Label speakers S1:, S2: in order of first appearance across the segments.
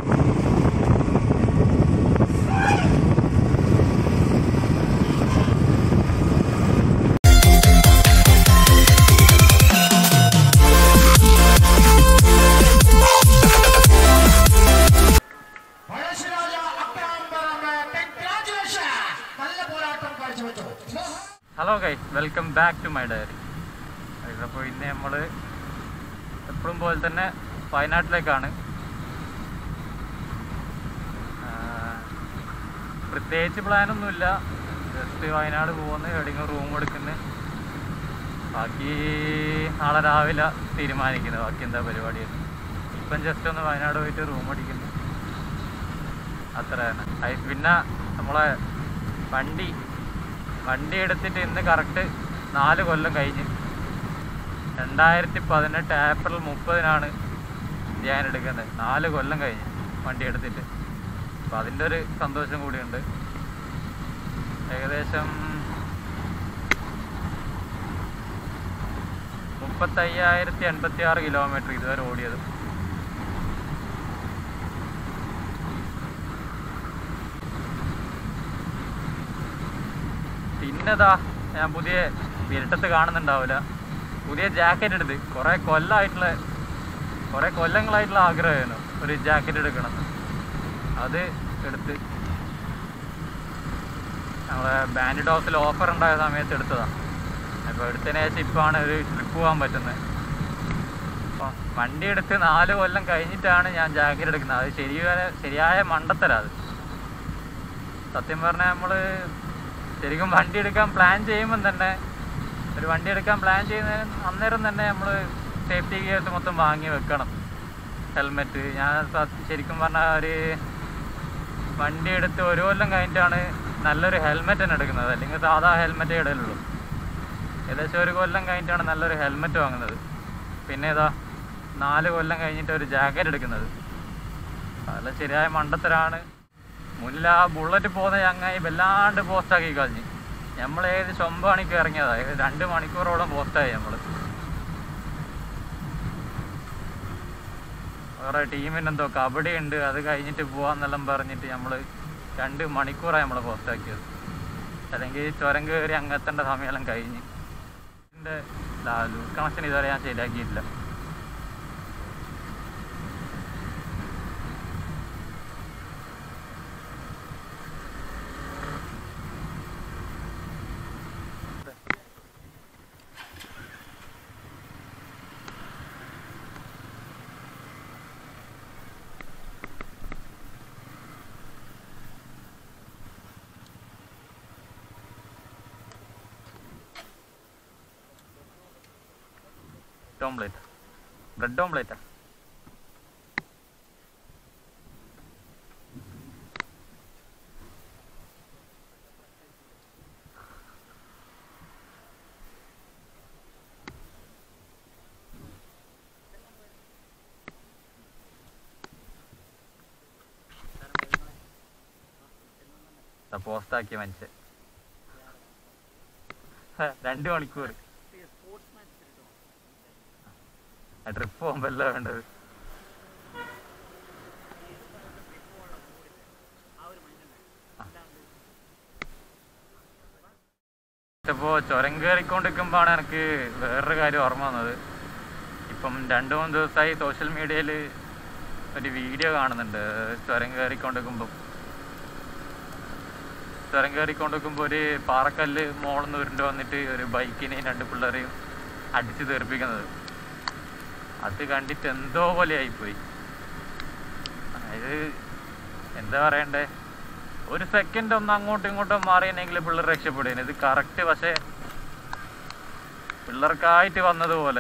S1: Pazhassiraja അക്രാംബരമേ congratulation നല്ല പോരാട്ടം കാഴ്ചവെച്ചു
S2: hello guys welcome back to my diary അപ്പോൾ ഇന്ന് നമ്മൾ എപ്പോഴും പോലെ തന്നെ വയനാട്ടിലേക്കാണ് ആ, പ്രത്യേകിച്ച് പ്ലാനൊന്നുമില്ല ജസ്റ്റ് വയനാട് പോകുന്നു എവിടെയെങ്കിലും റൂം എടുക്കുന്നു ബാക്കി നാളെ രാവിലെ തീരുമാനിക്കുന്നു ബാക്കി എന്താ പരിപാടി ഇപ്പം ജസ്റ്റ് ഒന്ന് വയനാട് പോയിട്ട് റൂം അടിക്കുന്നു അത്ര തന്നെ അയ് പിന്നെ നമ്മളെ വണ്ടി വണ്ടി എടുത്തിട്ട് ഇന്ന് കറക്റ്റ് നാല് കൊല്ലം കഴിഞ്ഞ് രണ്ടായിരത്തി പതിനെട്ട് ഏപ്രിൽ മുപ്പതിനാണ് ഞാൻ എടുക്കുന്നത് നാല് കൊല്ലം കഴിഞ്ഞ് വണ്ടി എടുത്തിട്ട് അപ്പം അതിൻ്റെ ഒരു സന്തോഷം കൂടിയുണ്ട് ഏകദേശം മുപ്പത്തയ്യായിരത്തി എൺപത്തി ആറ് കിലോമീറ്റർ ഇതുവരെ ഓടിയത് പിന്നെതാ ഞാൻ പുതിയ വിരട്ടത്ത് കാണുന്നുണ്ടാവില്ല പുതിയ ജാക്കറ്റ് എടുത്ത് കുറേ കൊല്ലമായിട്ടുള്ള കുറേ കൊല്ലങ്ങളായിട്ടുള്ള ആഗ്രഹമായിരുന്നു ഒരു ജാക്കറ്റ് എടുക്കണമെന്ന് അത് എടുത്ത് നമ്മളെ ബാൻഡ് ഡോസിൽ ഓഫർ ഉണ്ടായ സമയത്ത് എടുത്തതാണ് അപ്പോൾ എടുത്തതിന് ശേഷം ഇപ്പോഴാണ് ഒരു ട്രിപ്പ് പോകാൻ പറ്റുന്നത് അപ്പോൾ വണ്ടി എടുത്ത് നാല് കൊല്ലം കഴിഞ്ഞിട്ടാണ് ഞാൻ ജാക്കറ്റ് എടുക്കുന്നത് അത് ശരിയായ ശരിയായ മണ്ടത്തരാ അത് സത്യം പറഞ്ഞാൽ നമ്മൾ ശരിക്കും വണ്ടി എടുക്കാൻ പ്ലാൻ ചെയ്യുമ്പം തന്നെ ഒരു വണ്ടി എടുക്കാൻ പ്ലാൻ ചെയ്യുന്നതിന് അന്നേരം തന്നെ നമ്മൾ സേഫ്റ്റി ഗിയേഴ്സ് മൊത്തം വാങ്ങി വെക്കണം ഹെൽമെറ്റ് ഞാൻ സ- ശരിക്കും പറഞ്ഞാൽ ഒരു വണ്ടി എടുത്ത് ഒരു കൊല്ലം കഴിഞ്ഞിട്ടാണ് നല്ലൊരു ഹെൽമെറ്റ് തന്നെ എടുക്കുന്നത് അല്ലെങ്കിൽ സാധാ ഹെൽമെറ്റേ ഇടലുള്ളൂ ഏകദേശം ഒരു കൊല്ലം കഴിഞ്ഞിട്ടാണ് നല്ലൊരു ഹെൽമെറ്റ് വാങ്ങുന്നത് പിന്നെ ഇതാ നാല് കൊല്ലം കഴിഞ്ഞിട്ട് ഒരു ജാക്കറ്റ് എടുക്കുന്നത് അതെല്ലാം ശരിയായ മണ്ടത്തരാണ് മുന്നിൽ ആ ബുള്ളറ്റ് പോകുന്ന ചങ്ങായി വല്ലാണ്ട് പോസ്റ്റാക്കി കളഞ്ഞ് നമ്മൾ ഏകദേശം ഒമ്പത് മണിക്ക് ഇറങ്ങിയതാ ഏകദേശം രണ്ട് മണിക്കൂറോളം പോസ്റ്റായി നമ്മൾ വേറെ ടീമിനെന്തോ കബഡി ഉണ്ട് അത് കഴിഞ്ഞിട്ട് പോവാന്നെല്ലാം പറഞ്ഞിട്ട് നമ്മൾ രണ്ട് മണിക്കൂറായി നമ്മൾ പോസ്റ്റാക്കിയത് അല്ലെങ്കിൽ ചുരം കയറി അങ്ങെത്തേണ്ട സമയമെല്ലാം കഴിഞ്ഞ് എൻ്റെ ലൂസ് കണക്ഷൻ ഇതുവരെ ഞാൻ ശരിയാക്കിയിട്ടില്ല ഓംപ്ലേറ്റ് ബ്രെഡ് ഓംപ്ലേറ്റാ പോസ്റ്റാക്കിയ മനുഷ്യൻ ഹ, രണ്ട് മണിക്കൂർ ട്രിപ്പ് പോകുമ്പോ അല്ല വേണ്ടത് ഇപ്പോ ചുരം കയറിക്കൊണ്ടിരിക്കുമ്പോഴാണ് എനിക്ക് വേറൊരു കാര്യം ഓർമ്മ വന്നത് ഇപ്പം രണ്ടു മൂന്ന് ദിവസമായി സോഷ്യൽ മീഡിയയിൽ ഒരു വീഡിയോ കാണുന്നുണ്ട് ചുരം കയറിക്കൊണ്ടിരിക്കുമ്പം ചുരം കയറിക്കൊണ്ടിരിക്കുമ്പോൾ ഒരു പാറക്കല്ല് മോളിന്ന് ഉരുണ്ട് വന്നിട്ട് ഒരു ബൈക്കിനെയും രണ്ട് പിള്ളേരെയും അടിച്ച് തീർപ്പിക്കുന്നത് അത് കണ്ടിട്ട് എന്തോ പോലെ ആയിപ്പോയി അതായത് എന്താ പറയണ്ടേ ഒരു സെക്കൻഡ് ഒന്ന് അങ്ങോട്ടും ഇങ്ങോട്ടും മാറിയെങ്കിൽ പിള്ളേർ രക്ഷപ്പെടുകയാണ് ഇത് കറക്റ്റ് പക്ഷേ പിള്ളേർക്കായിട്ട് വന്നതുപോലെ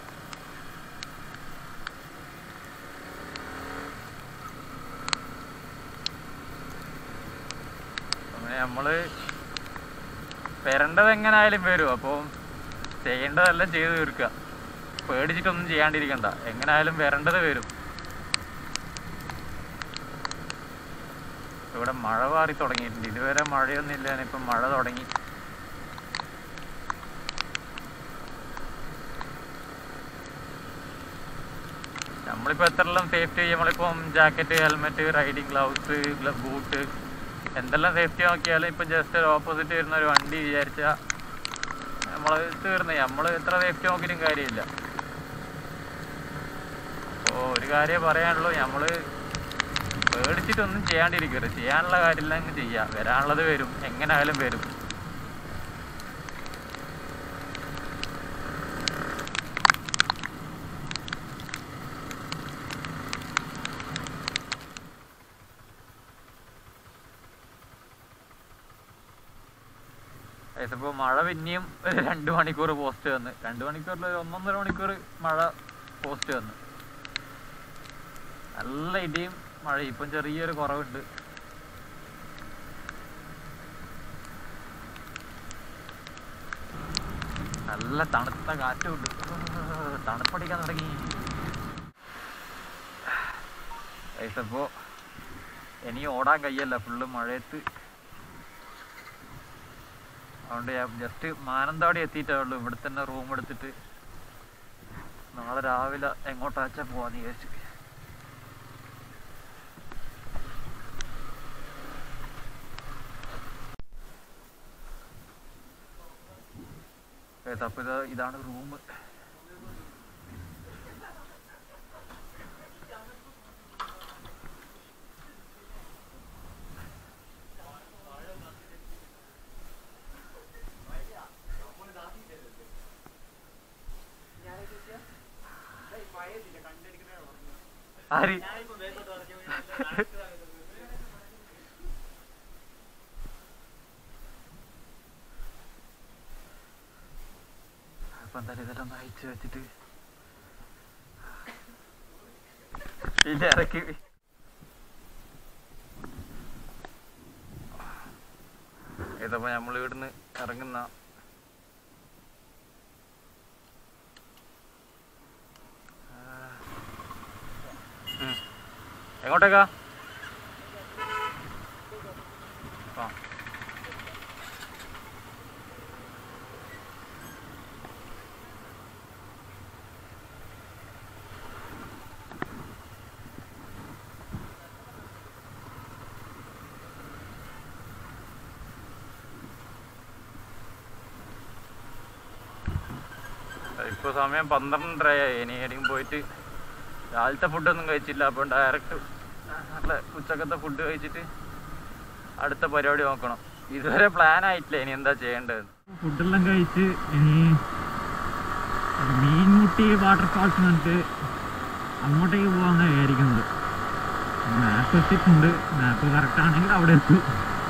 S2: അങ്ങനെ നമ്മള് വരേണ്ടത് എങ്ങനായാലും വരും അപ്പോൾ ചെയ്യേണ്ടതെല്ലാം ചെയ്തു തീർക്കുക പേടിച്ചിട്ടൊന്നും ചെയ്യാണ്ടിരിക്കണ്ട എങ്ങനായാലും വരേണ്ടത് വരും ഇവിടെ മഴ മാറി തുടങ്ങിയിട്ടുണ്ട് ഇതുവരെ മഴയൊന്നും ഇല്ല ഇപ്പം മഴ തുടങ്ങി നമ്മൾ നമ്മളിപ്പോൾ എത്രയെല്ലാം സേഫ്റ്റി നമ്മളിപ്പം jacket helmet riding gloves boot എന്തെല്ലാം സേഫ്റ്റി നോക്കിയാലും ഇപ്പം ജസ്റ്റ് ഒരു ഓപ്പോസിറ്റ് വരുന്ന ഒരു വണ്ടി വിചാരിച്ചാൽ നമ്മൾ തീർന്നു നമ്മൾ എത്ര സേഫ്റ്റി നോക്കിയിട്ടും കാര്യമില്ല അപ്പോൾ ഒരു കാര്യം പറയാനുള്ളൂ നമ്മൾ പേടിച്ചിട്ടൊന്നും ചെയ്യാണ്ടിരിക്കരുത് ചെയ്യാനുള്ള കാര്യമില്ല അങ്ങ് ചെയ്യാം വരാനുള്ളത് വരും എങ്ങനെ ആയാലും വരും ഇപ്പോൾ മഴ പിന്നെയും ഒരു രണ്ട് മണിക്കൂർ പോസ്റ്റ് വന്ന് രണ്ട് മണിക്കൂറിൽ ഒരു ഒന്നൊന്നര മണിക്കൂർ മഴ പോസ്റ്റ് വന്ന് നല്ല ഇടിയും മഴയും ഇപ്പം ചെറിയൊരു കുറവുണ്ട് നല്ല തണുത്ത കാറ്റും ഉണ്ട് തണുപ്പടിക്കാൻ തുടങ്ങി വയസ്സപ്പോ ഇനി ഓടാൻ കഴിയല്ല ഫുള്ള് മഴയത്ത് അതുകൊണ്ട് ഞാൻ ജസ്റ്റ് മാനന്തവാടി എത്തിയിട്ടേ ഉള്ളൂ ഇവിടെ തന്നെ റൂം എടുത്തിട്ട് നാളെ രാവിലെ എങ്ങോട്ടാച്ചാ പോവാന്ന് വിചാരിച്ചു Guys, അപ്പൊ ഇത് ഇതാണ് റൂം ആര് അപ്പൊ എന്തായാലും ഇതെല്ലാം ഒന്ന് അയച്ചു വെച്ചിട്ട് ഇല്ല ഇറക്കി ഇതപ്പോ നമ്മൾ ഇവിടുന്ന് ഇറങ്ങുന്ന ഉം. എങ്ങോട്ടേക്കാ ആ ഇപ്പോൾ സമയം പന്ത്രണ്ടരയായി ഇനി എവിടെയും പോയിട്ട് രാവിലത്തെ ഫുഡൊന്നും കഴിച്ചില്ല അപ്പം ഡയറക്റ്റ് നല്ല ഉച്ചക്കത്തെ ഫുഡ് കഴിച്ചിട്ട് അടുത്ത പരിപാടി നോക്കണം ഇതുവരെ പ്ലാൻ ആയിട്ടില്ല ഇനി എന്താ ചെയ്യേണ്ടത് ഫുഡെല്ലാം കഴിച്ച് ഇനി മീൻമുട്ടി വാട്ടർഫാൾസ് എന്നിട്ട് അങ്ങോട്ടേക്ക് പോകാമെന്നാണ് വിചാരിക്കുന്നത് മാപ്പ് എത്തിയിട്ടുണ്ട് മാപ്പ് കറക്റ്റ് ആണെങ്കിൽ അവിടെ എത്തും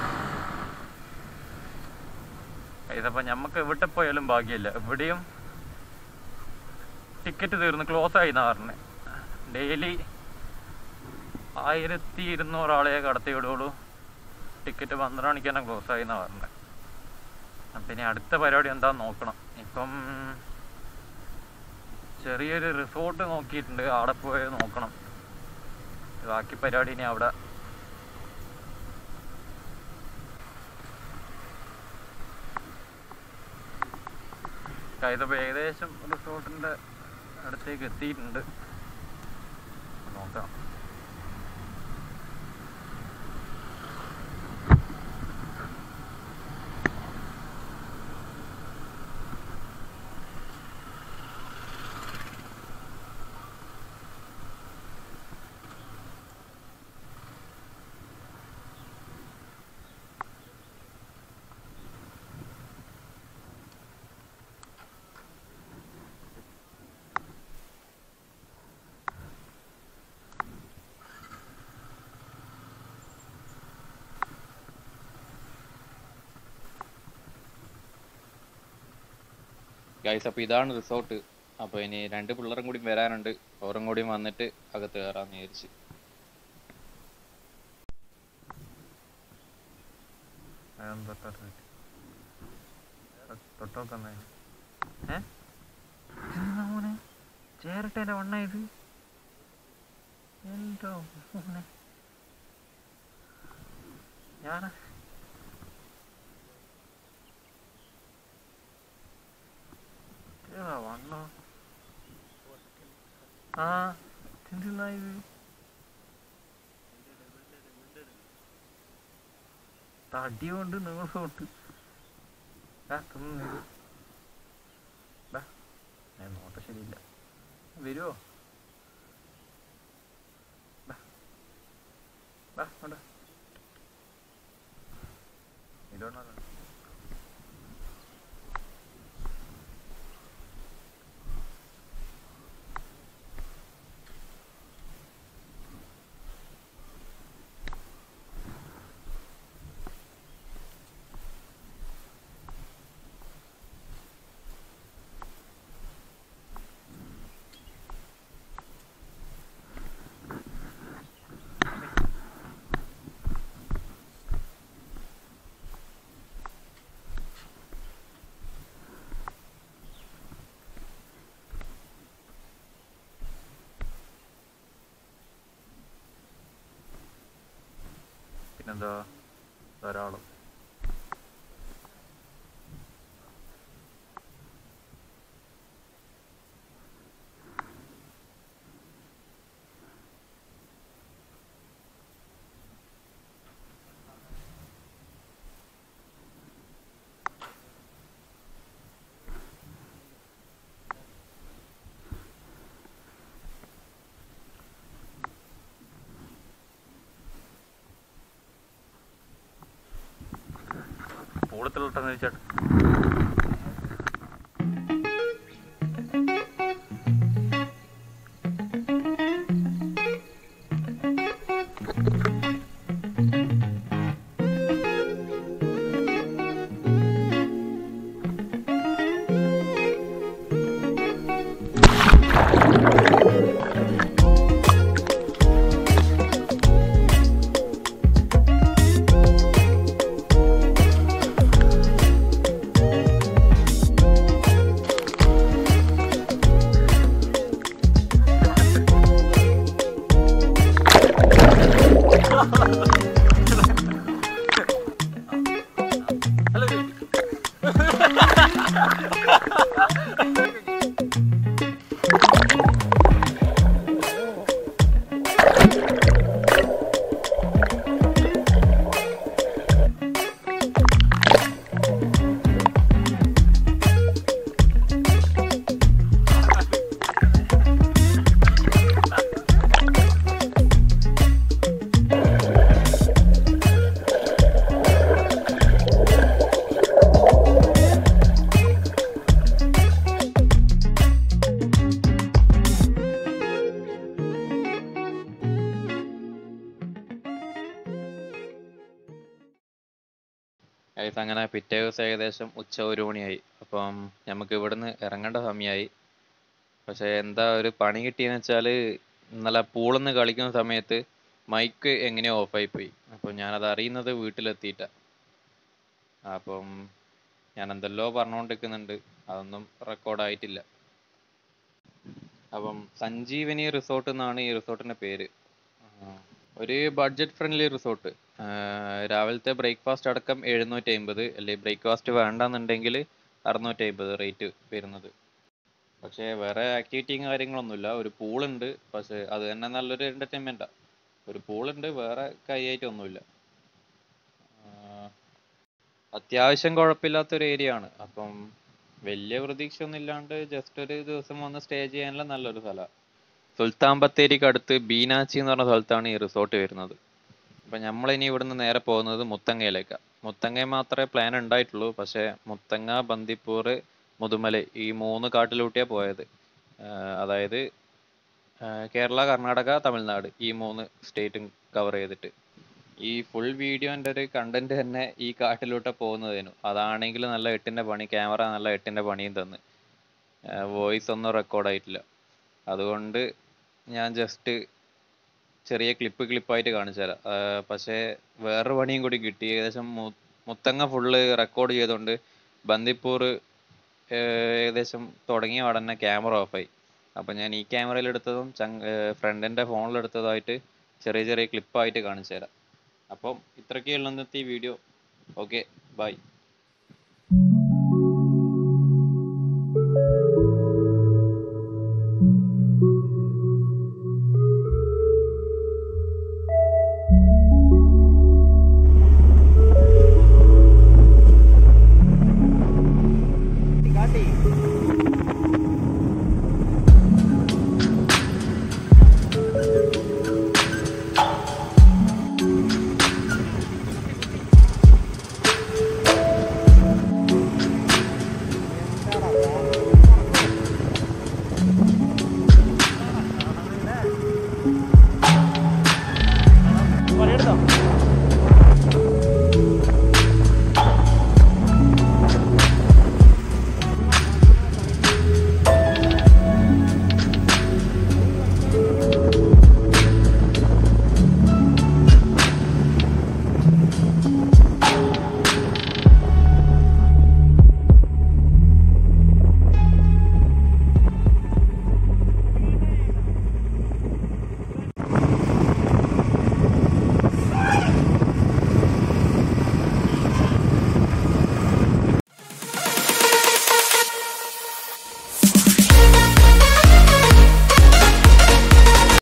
S2: ഇതപ്പോൾ നമുക്ക് എവിടെ പോയാലും ഭാഗ്യമില്ല എവിടെയും ടിക്കറ്റ് തീർന്ന് ക്ലോസ് ആയി എന്നാ പറഞ്ഞത് ഡെയിലി ആയിരത്തി ഇരുന്നൂറ് ആളെ കടത്തി വിടുള്ളൂ ടിക്കറ്റ് പന്ത്രണ്ട് മണിക്ക് തന്നെ ക്ലോസ് ആയി എന്നാ പറഞ്ഞത് അപ്പം ഇനി അടുത്ത പരിപാടി എന്താന്ന് നോക്കണം ഇപ്പം ചെറിയൊരു റിസോർട്ട് നോക്കിയിട്ടുണ്ട് അവിടെ പോയി നോക്കണം ബാക്കി പരിപാടി ഇനി അവിടെ ഇതിപ്പോൾ ഏകദേശം റിസോർട്ടിൻ്റെ അടുത്തേക്ക് എത്തിയിട്ടുണ്ട് നോക്കാം
S3: ഗൈസ് അപ്പോൾ ഇതാണ് റിസോർട്ട് അപ്പോൾ ഇനി രണ്ട് പിള്ളേരും കൂടി വരാനുണ്ട് ഓരും കൂടി വന്നിട്ട് അകത്ത് കയറാന്ന് വിചാരിച്ച്
S2: തൊട്ടോക്കുന്നേ ഏ മോനെ ചേരട്ടേന്റെ വണ്ണ ഇത് എന്തോ മോനെ ഞാൻ വണ്ണ ആ എന്ത് തടി കൊണ്ട് നീളമുണ്ട് ആ തിന്ന് വരൂ ബാ ഞാൻ നോട്ടം ശരിയില്ല വരുമോ ബാ ബാ വേണ്ട ഇതോണോ പിന്നെന്താ ധാരാളം കൂടുതലുണ്ടെന്ന് വെച്ചാൽ
S3: ഗൈസ് അങ്ങനെ പിറ്റേ ദിവസം ഏകദേശം ഉച്ച ഒരു മണിയായി അപ്പം നമുക്ക് ഇവിടുന്ന് ഇറങ്ങേണ്ട സമയമായി പക്ഷെ എന്താ ഒരു പണി കിട്ടിയെന്ന് വെച്ചാല് ഇന്നലെ പൂളിന്ന് കളിക്കുന്ന സമയത്ത് മൈക്ക് എങ്ങനെയോ ഓഫായി പോയി അപ്പോൾ ഞാനത് അറിയുന്നത് വീട്ടിലെത്തിയിട്ടാ അപ്പം ഞാൻ എന്തെല്ലോ പറഞ്ഞുകൊണ്ടിരിക്കുന്നുണ്ട് അതൊന്നും റെക്കോർഡ് ആയിട്ടില്ല അപ്പം സഞ്ജീവനി റിസോർട്ട് എന്നാണ് ഈ റിസോർട്ടിന്റെ പേര് ആ, ഒരു ബഡ്ജറ്റ് ഫ്രണ്ട്ലി റിസോർട്ട് രാവിലത്തെ ബ്രേക്ക്ഫാസ്റ്റ് അടക്കം എഴുന്നൂറ്റി അമ്പത് അല്ലെങ്കിൽ ബ്രേക്ക്ഫാസ്റ്റ് വേണ്ടെന്നുണ്ടെങ്കിൽ അറുന്നൂറ്റി അമ്പത് റേറ്റ് വരുന്നത് പക്ഷേ വേറെ ആക്ടിവിറ്റിയും കാര്യങ്ങളൊന്നുമില്ല ഒരു പൂളുണ്ട് പക്ഷേ അത് തന്നെ നല്ലൊരു എൻ്റർടൈൻമെൻറ്റാണ് ഒരു പൂളുണ്ട് വേറെ കൈയായിട്ടൊന്നുമില്ല ആ, അത്യാവശ്യം കുഴപ്പമില്ലാത്തൊരു ഏരിയ ആണ് അപ്പം വലിയ പ്രതീക്ഷയൊന്നും ഇല്ലാണ്ട് ജസ്റ്റ് ഒരു ദിവസം വന്ന് സ്റ്റേ ചെയ്യാനുള്ള നല്ലൊരു സ്ഥലമാണ് സുൽത്താൻ ബത്തേരിക്ക് അടുത്ത് ബീനാച്ചി എന്ന് പറഞ്ഞ സ്ഥലത്താണ് ഈ റിസോർട്ട് വരുന്നത് അപ്പം നമ്മളിനി ഇവിടുന്ന് നേരെ പോകുന്നത് മുത്തങ്ങയിലേക്കാണ് മുത്തങ്ങ മാത്രമേ പ്ലാൻ ഉണ്ടായിട്ടുള്ളൂ പക്ഷേ മുത്തങ്ങ ബന്ദിപ്പൂർ മുതുമല ഈ മൂന്ന് കാട്ടിലൂട്ടിയാണ് പോയത് ആഹ് അതായത് ആഹ് കേരള കർണാടക തമിഴ്നാട് ഈ മൂന്ന് സ്റ്റേറ്റും കവർ ചെയ്തിട്ട് ഈ ഫുൾ വീഡിയോൻ്റെ ഒരു കണ്ടന്റ് തന്നെ ഈ കാട്ടിലൂടെ പോകുന്നതിനു അതാണെങ്കിൽ നല്ല എട്ടിൻ്റെ പണി ക്യാമറ നല്ല എട്ടിൻ്റെ പണിയും തന്ന് വോയിസ് ഒന്നും റെക്കോർഡ് ആയിട്ടില്ല അതുകൊണ്ട് ഞാൻ ജസ്റ്റ് ചെറിയ ക്ലിപ്പ് ക്ലിപ്പായിട്ട് കാണിച്ചു തരാം ആഹ് പക്ഷേ വേറൊരു പണിയും കൂടി കിട്ടി ഏകദേശം മു- മുത്തങ്ങ ഫുള്ള് റെക്കോർഡ് ചെയ്തുകൊണ്ട് ബന്ദിപ്പൂർ ഏകദേശം തുടങ്ങിയ ഉടനെ ക്യാമറ ഓഫായി അപ്പം ഞാൻ ഈ ക്യാമറയിൽ എടുത്തതും ചങ് ഫ്രണ്ടിൻ്റെ ഫോണിൽ എടുത്തതായിട്ട് ചെറിയ ചെറിയ ക്ലിപ്പായിട്ട് കാണിച്ചു തരാം അപ്പം ഇത്രയൊക്കെയുള്ള ഇന്നത്തെ ഈ വീഡിയോ ഓക്കെ ബൈ
S4: കേട്ടോ